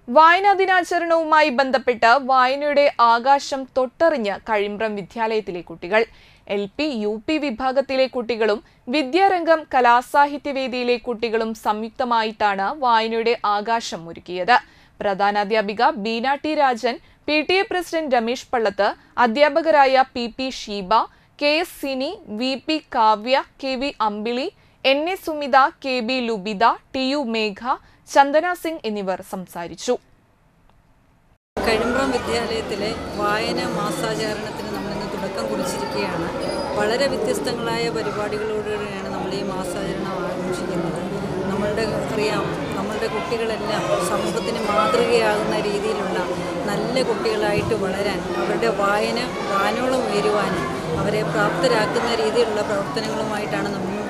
വായനാ ദിനാചരണവുമായി ബന്ധപ്പെട്ട് വായനയുടെ ആകാശം തൊട്ടറിഞ്ഞ് കഴിമ്പ്രം വിദ്യാലയത്തിലെ കുട്ടികൾ എൽ പി യു പി വിഭാഗത്തിലെ കുട്ടികളും വിദ്യാരംഗം കലാസാഹിത്യവേദിയിലെ കുട്ടികളും സംയുക്തമായിട്ടാണ് വായനയുടെ ആകാശം ഒരുക്കിയത് പ്രധാനാധ്യാപിക Beena T Rajan P T A president Ramesh Pallath അധ്യാപകരായ P P Sheeba K S Sini V P Kavya K V Ambili N A Sumitha K B Lubitha T U Megha Chandana Singh എന്നിവർ സംസാരിച്ചു കഴിമ്പ്രം വിദ്യാലയത്തിലെ വായന മാസാചരണത്തിന് നമ്മളിന്ന് തുടക്കം കുറിച്ചിരിക്കുകയാണ് വളരെ വ്യത്യസ്തങ്ങളായ പരിപാടികളോടുകൂടിയാണ് നമ്മൾ ഈ മാസാചരണം ആഘോഷിക്കുന്നത് നമ്മളുടെ അറിയാം നമ്മളുടെ കുട്ടികളെല്ലാം സമൂഹത്തിന് മാതൃകയാകുന്ന രീതിയിലുള്ള നല്ല കുട്ടികളായിട്ട് വളരാൻ അവരുടെ വായന വാനോളം ഉയരുവാനും അവരെ പ്രാപ്തരാക്കുന്ന രീതിയിലുള്ള പ്രവർത്തനങ്ങളുമായിട്ടാണ് നമ്മൾ